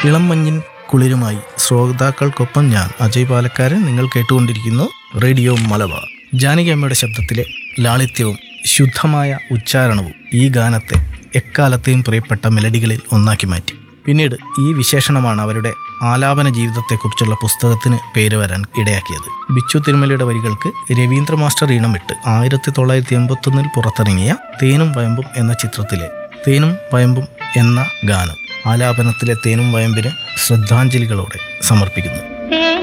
ഇളം മഞ്ഞിൻ കുളിരുമായി ശ്രോതാക്കൾക്കൊപ്പം ഞാൻ അജയ് പാലക്കാരൻ നിങ്ങൾ കേട്ടുകൊണ്ടിരിക്കുന്നു റേഡിയോ മലബാർ ജാനകി അമ്മയുടെ ശബ്ദത്തിലെ ലാളിത്യവും ശുദ്ധമായ ഉച്ചാരണവും ഈ ഗാനത്തെ എക്കാലത്തെയും പ്രിയപ്പെട്ട മെലഡികളിൽ ഒന്നാക്കി മാറ്റി പിന്നീട് ഈ വിശേഷണമാണ് അവരുടെ ആലാപന ജീവിതത്തെക്കുറിച്ചുള്ള പുസ്തകത്തിന് പേര് വരാൻ ഇടയാക്കിയത് ബിച്ചു തിരുമലയുടെ വരികൾക്ക് രവീന്ദ്ര മാസ്റ്റർ ഈണമിട്ട് ആയിരത്തി തൊള്ളായിരത്തി എൺപത്തൊന്നിൽ പുറത്തിറങ്ങിയ തേനും വയമ്പും എന്ന ചിത്രത്തിലെ തേനും വയമ്പും എന്ന ഗാനം ആലാപനത്തിലെ തേനും വയമ്പിന് ശ്രദ്ധാഞ്ജലികളോടെ സമർപ്പിക്കുന്നു